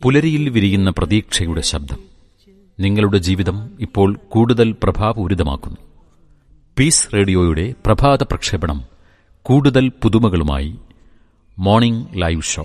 പുലരിയിൽ വിരിയുന്ന പ്രതീക്ഷയുടെ ശബ്ദം നിങ്ങളുടെ ജീവിതം ഇപ്പോൾ കൂടുതൽ പ്രഭാപൂരിതമാക്കുന്നു പീസ് റേഡിയോയുടെ പ്രഭാത പ്രക്ഷേപണം കൂടുതൽ പുതുമകളുമായി മോർണിംഗ് ലൈവ് ഷോ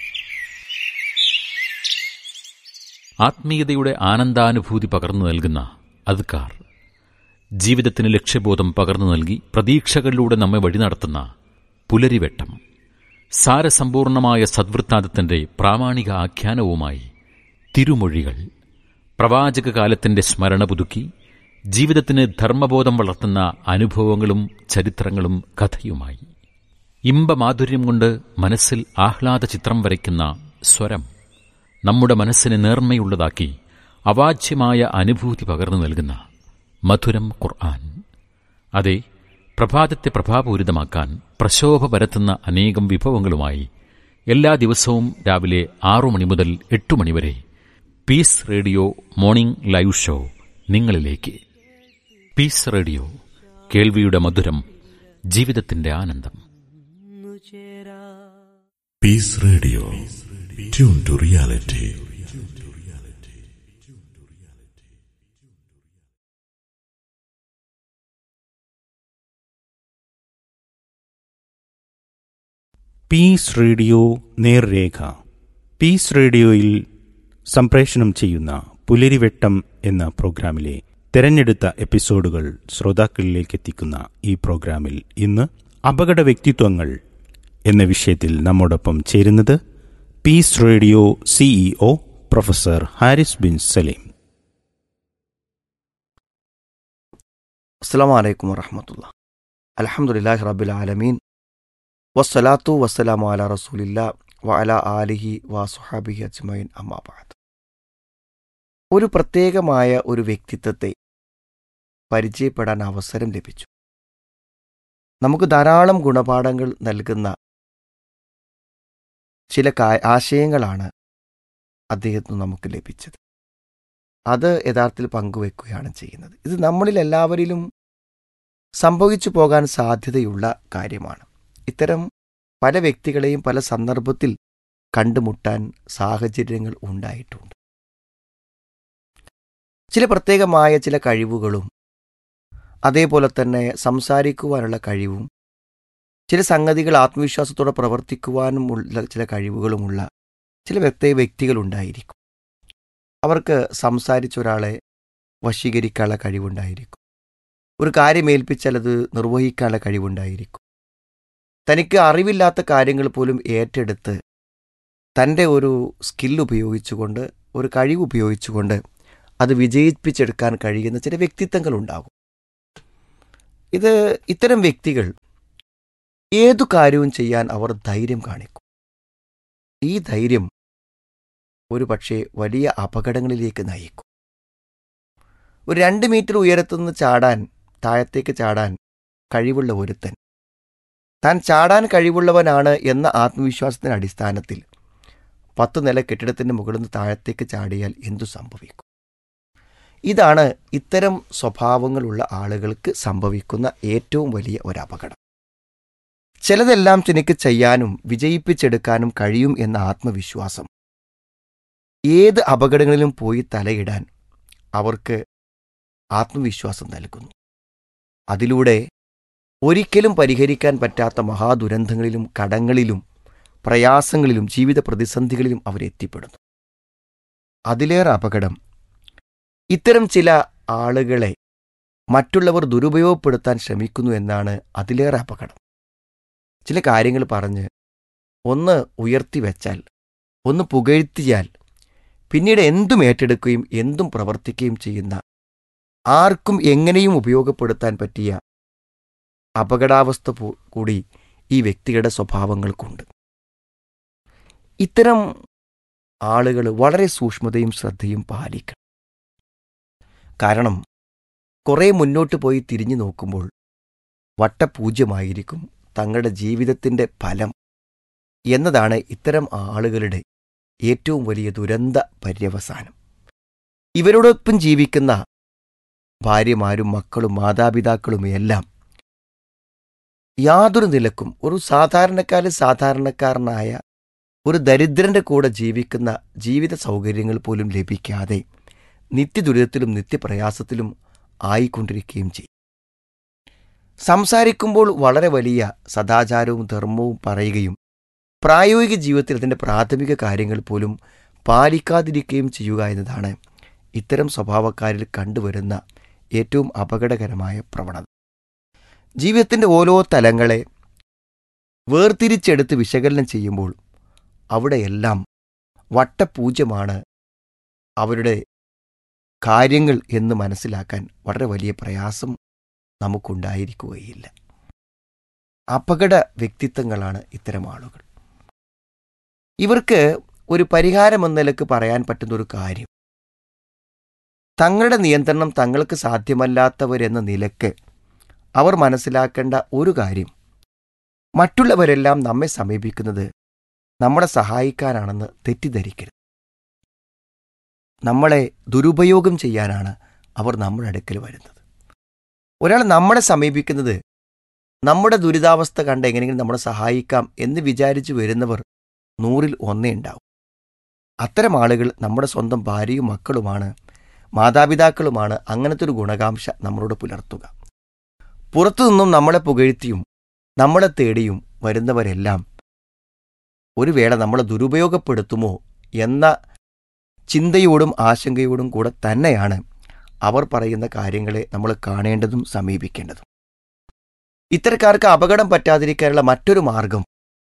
ആത്മീയതയുടെ ആനന്ദാനുഭൂതി പകർന്നു നൽകുന്ന അദ്കാർ ജീവിതത്തിന് ലക്ഷ്യബോധം പകർന്നു നൽകി പ്രതീക്ഷകളിലൂടെ നമ്മെ വഴി നടത്തുന്ന പുലരിവെട്ടം സാരസമ്പൂർണമായ സദ്വൃത്താന്തത്തിന്റെ പ്രാമാണിക ആഖ്യാനവുമായി തിരുമൊഴികൾ പ്രവാചക കാലത്തിന്റെ സ്മരണ പുതുക്കി ജീവിതത്തിന് ധർമ്മബോധം വളർത്തുന്ന അനുഭവങ്ങളും ചരിത്രങ്ങളും കഥയുമായി ഇമ്പമാധുര്യം കൊണ്ട് മനസ്സിൽ ആഹ്ലാദ ചിത്രം വരയ്ക്കുന്ന സ്വരം നമ്മുടെ മനസ്സിനെ നേർമ്മയുള്ളതാക്കി അവാച്യമായ അനുഭൂതി പകർന്നു നൽകുന്ന മധുരം ഖുർആൻ അതെ പ്രഭാതത്തെ പ്രഭാപൂരിതമാക്കാൻ പ്രശോഭ പരത്തുന്ന അനേകം വിഭവങ്ങളുമായി എല്ലാ ദിവസവും രാവിലെ ആറു മണി മുതൽ എട്ടു മണിവരെ Peace Radio morning live show നിങ്ങളിലേക്ക് പീസ് റേഡിയോ കേൾവിയുടെ മധുരം ജീവിതത്തിന്റെ ആനന്ദം Peace Radio tune to reality Peace Radio നേർരേഖ പീസ് റേഡിയോയിൽ സംപ്രേഷണം ചെയ്യുന്ന പുലരിവെട്ടം എന്ന പ്രോഗ്രാമിലെ തെരഞ്ഞെടുത്ത എപ്പിസോഡുകൾ ശ്രോതാക്കളിലേക്ക് എത്തിക്കുന്ന ഈ പ്രോഗ്രാമിൽ ഇന്ന് അപകട വ്യക്തിത്വങ്ങൾ എന്ന വിഷയത്തിൽ നമ്മോടൊപ്പം ചേരുന്നത് Peace Radio CEO professor Haris bin Salim അസ്സാം വലൈക്കും വറഹമത്തുള്ള അലഹമുല്ലാഹി റബ്ബിൽ ആലമീൻ വസ്സലാത്തു വസ്സലാമു അല റസൂലില്ല വ അല ആലിഹി വസുഹാബിഹി അജ്മൈൻ അമ്മാബാദ് ഒരു പ്രത്യേകമായ ഒരു വ്യക്തിത്വത്തെ പരിചയപ്പെടാൻ അവസരം ലഭിച്ചു നമുക്ക് ധാരാളം ഗുണപാഠങ്ങൾ നൽകുന്ന ചില കാ- ആശയങ്ങളാണ് അദ്ദേഹത്തിന് നമുക്ക് ലഭിച്ചത് അത് യഥാർത്ഥത്തിൽ പങ്കുവെക്കുകയാണ് ചെയ്യുന്നത് ഇത് നമ്മളിൽ എല്ലാവരിലും സംഭവിച്ചു പോകാൻ സാധ്യതയുള്ള കാര്യമാണ് ഇത്തരം പല വ്യക്തികളെയും പല സന്ദർഭത്തിൽ കണ്ടുമുട്ടാൻ സാഹചര്യങ്ങൾ ഉണ്ടായിട്ടുണ്ട് ചില പ്രത്യേകമായ ചില കഴിവുകളും അതേപോലെ തന്നെ സംസാരിക്കുവാനുള്ള കഴിവും ചില സംഗതികൾ ആത്മവിശ്വാസത്തോടെ പ്രവർത്തിക്കുവാനുമുള്ള ചില കഴിവുകളുമുള്ള ചില പ്രത്യേക വ്യക്തികളുണ്ടായിരിക്കും അവർക്ക് സംസാരിച്ച ഒരാളെ വശീകരിക്കാനുള്ള കഴിവുണ്ടായിരിക്കും ഒരു കാര്യം ഏൽപ്പിച്ചാൽ അത് നിർവഹിക്കാനുള്ള കഴിവുണ്ടായിരിക്കും തനിക്ക് അറിവില്ലാത്ത കാര്യങ്ങൾ പോലും ഏറ്റെടുത്ത് തൻ്റെ ഒരു സ്കിൽ ഉപയോഗിച്ചുകൊണ്ട് ഒരു കഴിവ് ഉപയോഗിച്ചുകൊണ്ട് അത് വിജയിപ്പിച്ചെടുക്കാൻ കഴിയുന്ന ചില വ്യക്തിത്വങ്ങളുണ്ടാകും ഇത് ഇത്തരം വ്യക്തികൾ ഏതു കാര്യവും ചെയ്യാൻ അവർ ധൈര്യം കാണിക്കും ഈ ധൈര്യം ഒരു പക്ഷേ വലിയ അപകടങ്ങളിലേക്ക് നയിക്കും ഒരു രണ്ട് മീറ്റർ ഉയരത്തുനിന്ന് ചാടാൻ താഴത്തേക്ക് ചാടാൻ കഴിവുള്ള ഒരുത്തൻ താൻ ചാടാൻ കഴിവുള്ളവനാണ് എന്ന ആത്മവിശ്വാസത്തിന്റെ അടിസ്ഥാനത്തിൽ പത്ത് നില കെട്ടിടത്തിന്റെ മുകളിൽ നിന്ന് താഴത്തേക്ക് ചാടിയാൽ എന്തു സംഭവിക്കും ഇതാണ് ഇത്തരം സ്വഭാവങ്ങളുള്ള ആളുകൾക്ക് സംഭവിക്കുന്ന ഏറ്റവും വലിയ ഒരു അപകടം ചിലതെല്ലാം തനിക്ക് ചെയ്യാനും വിജയിപ്പിച്ചെടുക്കാനും കഴിയും എന്ന ആത്മവിശ്വാസം ഏത് അപകടങ്ങളിലും പോയി തലയിടാൻ അവർക്ക് ആത്മവിശ്വാസം നൽകുന്നു അതിലൂടെ ഒരിക്കലും പരിഹരിക്കാൻ പറ്റാത്ത മഹാദുരന്തങ്ങളിലും കടങ്ങളിലും പ്രയാസങ്ങളിലും ജീവിത പ്രതിസന്ധികളിലും അവരെത്തിപ്പെടുന്നു അതിലേറെ അപകടം ഇത്തരം ചില ആളുകളെ മറ്റുള്ളവർ ദുരുപയോഗപ്പെടുത്താൻ ശ്രമിക്കുന്നു എന്നാണ് അതിലേറെ അപകടം ചില കാര്യങ്ങൾ പറഞ്ഞ് ഒന്ന് ഉയർത്തി വെച്ചാൽ ഒന്ന് പുകഴ്ത്തിയാൽ പിന്നീട് എന്തും ഏറ്റെടുക്കുകയും എന്തും പ്രവർത്തിക്കുകയും ചെയ്യുന്ന ആർക്കും എങ്ങനെയും ഉപയോഗപ്പെടുത്താൻ പറ്റിയ അപകടാവസ്ഥ പൂ- കൂടി ഈ വ്യക്തികളുടെ സ്വഭാവങ്ങൾക്കുണ്ട് ഇത്തരം ആളുകൾ വളരെ സൂക്ഷ്മതയും ശ്രദ്ധയും പാലിക്കണം കാരണം കുറേ മുന്നോട്ട് പോയി തിരിഞ്ഞു നോക്കുമ്പോൾ വട്ടപൂജ്യമായിരിക്കും തങ്ങളുടെ ജീവിതത്തിൻ്റെ ഫലം എന്നതാണ് ഇത്തരം ആളുകളുടെ ഏറ്റവും വലിയ ദുരന്ത പര്യവസാനം ഇവരോടൊപ്പം ജീവിക്കുന്ന ഭാര്യമാരും മക്കളും മാതാപിതാക്കളും എല്ലാം യാതൊരു നിലക്കും ഒരു സാധാരണക്കാരിൽ സാധാരണക്കാരനായ ഒരു ദരിദ്രന്റെ കൂടെ ജീവിക്കുന്ന ജീവിത സൗകര്യങ്ങൾ പോലും ലഭിക്കാതെ നിത്യദുരിതത്തിലും നിത്യപ്രയാസത്തിലും ആയിക്കൊണ്ടിരിക്കുകയും ചെയ്യും സംസാരിക്കുമ്പോൾ വളരെ വലിയ സദാചാരവും ധർമ്മവും പറയുകയും പ്രായോഗിക ജീവിതത്തിൽ അതിൻ്റെ പ്രാഥമിക കാര്യങ്ങൾ പോലും പാലിക്കാതിരിക്കുകയും ചെയ്യുക എന്നതാണ് ഇത്തരം സ്വഭാവക്കാരിൽ കണ്ടുവരുന്ന ഏറ്റവും അപകടകരമായ പ്രവണത ജീവിതത്തിൻ്റെ ഓരോ തലങ്ങളെ വേർതിരിച്ചെടുത്ത് വിശകലനം ചെയ്യുമ്പോൾ അവിടെയെല്ലാം വട്ടപൂജ്യമാണ് അവരുടെ കാര്യങ്ങൾ എന്ന് മനസ്സിലാക്കാൻ വളരെ വലിയ പ്രയാസം നമുക്കുണ്ടായിരിക്കുകയില്ല അപകട വ്യക്തിത്വങ്ങളാണ് ഇത്തരം ആളുകൾ ഇവർക്ക് ഒരു പരിഹാരമെന്ന നിലക്ക് പറയാൻ പറ്റുന്ന ഒരു കാര്യം തങ്ങളുടെ നിയന്ത്രണം തങ്ങൾക്ക് സാധ്യമല്ലാത്തവരെന്ന നിലക്ക് അവർ മനസ്സിലാക്കേണ്ട ഒരു കാര്യം മറ്റുള്ളവരെല്ലാം നമ്മെ സമീപിക്കുന്നത് നമ്മളെ സഹായിക്കാനാണെന്ന് തെറ്റിദ്ധരിക്കരുത് നമ്മളെ ദുരുപയോഗം ചെയ്യാനാണ് അവർ നമ്മുടെ അടുക്കൽ വരുന്നത് ഒരാൾ നമ്മളെ സമീപിക്കുന്നത് നമ്മുടെ ദുരിതാവസ്ഥ കണ്ട് എങ്ങനെയെങ്കിലും നമ്മളെ സഹായിക്കാം എന്ന് വിചാരിച്ചു വരുന്നവർ നൂറിൽ ഒന്നേ ഉണ്ടാവും അത്തരം ആളുകൾ നമ്മുടെ സ്വന്തം ഭാര്യയും മക്കളുമാണ് മാതാപിതാക്കളുമാണ് അങ്ങനത്തെ ഒരു ഗുണകാംക്ഷ നമ്മളോട് പുലർത്തുക പുറത്തുനിന്നും നമ്മളെ പുകഴ്ത്തിയും നമ്മളെ തേടിയും വരുന്നവരെല്ലാം ഒരു വേള നമ്മളെ ദുരുപയോഗപ്പെടുത്തുമോ എന്ന ചിന്തയോടും ആശങ്കയോടും കൂടെ തന്നെയാണ് അവർ പറയുന്ന കാര്യങ്ങളെ നമ്മൾ കാണേണ്ടതും സമീപിക്കേണ്ടതും ഇത്തരക്കാർക്ക് അപകടം പറ്റാതിരിക്കാനുള്ള മറ്റൊരു മാർഗം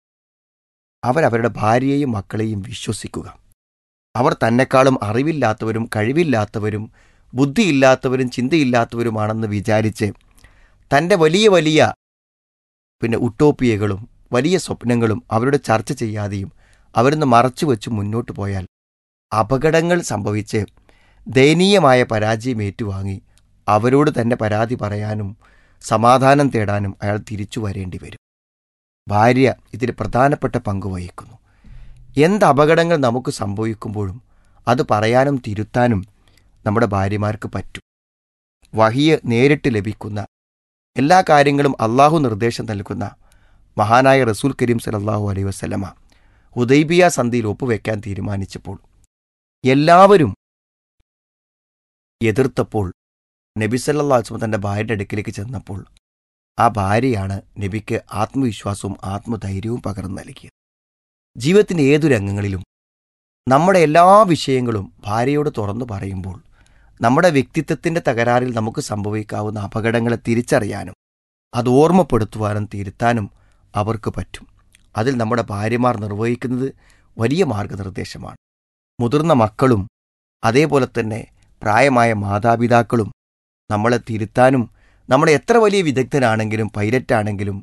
അവരവരുടെ ഭാര്യയെയും മക്കളെയും വിശ്വസിക്കുക അവർ തന്നെക്കാളും അറിവില്ലാത്തവരും കഴിവില്ലാത്തവരും ബുദ്ധിയില്ലാത്തവരും ചിന്തയില്ലാത്തവരുമാണെന്ന് വിചാരിച്ച് തൻ്റെ വലിയ വലിയ പിന്നെ ഉട്ടോപ്പിയകളും വലിയ സ്വപ്നങ്ങളും അവരുടെ ചർച്ച ചെയ്യാതെയും അവരൊന്ന് മറച്ചു വെച്ച് മുന്നോട്ട് പോയാൽ അപകടങ്ങൾ സംഭവിച്ച് ദയനീയമായ പരാജയം ഏറ്റുവാങ്ങി അവരോട് തന്നെ പരാതി പറയാനും സമാധാനം തേടാനും അയാൾ തിരിച്ചു വരേണ്ടി വരും ഭാര്യ ഇതിൽ പ്രധാനപ്പെട്ട പങ്ക് വഹിക്കുന്നു എന്ത് അപകടങ്ങൾ നമുക്ക് സംഭവിക്കുമ്പോഴും അത് പറയാനും തിരുത്താനും നമ്മുടെ ഭാര്യമാർക്ക് പറ്റും വഹിയ നേരിട്ട് ലഭിക്കുന്ന എല്ലാ കാര്യങ്ങളും അള്ളാഹു നിർദ്ദേശം നൽകുന്ന മഹാനായ റസൂൽ കരീം സലല്ലാഹു അലൈഹി വസ്ലമ ഹുദൈബിയ സന്ധിയിൽ ഒപ്പുവെക്കാൻ തീരുമാനിച്ചപ്പോൾ എല്ലാവരും എതിർത്തപ്പോൾ നബി സല്ലാസ്മ തൻ്റെ ഭാര്യയുടെ അടുക്കിലേക്ക് ചെന്നപ്പോൾ ആ ഭാര്യയാണ് നബിക്ക് ആത്മവിശ്വാസവും ആത്മധൈര്യവും പകർന്നു നൽകിയത് ജീവിതത്തിൻ്റെ ഏതു രംഗങ്ങളിലും നമ്മുടെ എല്ലാ വിഷയങ്ങളും ഭാര്യയോട് തുറന്നു പറയുമ്പോൾ നമ്മുടെ വ്യക്തിത്വത്തിൻ്റെ തകരാറിൽ നമുക്ക് സംഭവിക്കാവുന്ന അപകടങ്ങളെ തിരിച്ചറിയാനും അത് ഓർമ്മപ്പെടുത്തുവാനും തിരുത്താനും അവർക്ക് പറ്റും അതിൽ നമ്മുടെ ഭാര്യമാർ നിർവഹിക്കുന്നത് വലിയ മാർഗനിർദ്ദേശമാണ് മുതിർന്ന മക്കളും അതേപോലെ തന്നെ പ്രായമായ മാതാപിതാക്കളും നമ്മളെ തിരുത്താനും നമ്മളെ എത്ര വലിയ വിദഗ്ധനാണെങ്കിലും പൈലറ്റാണെങ്കിലും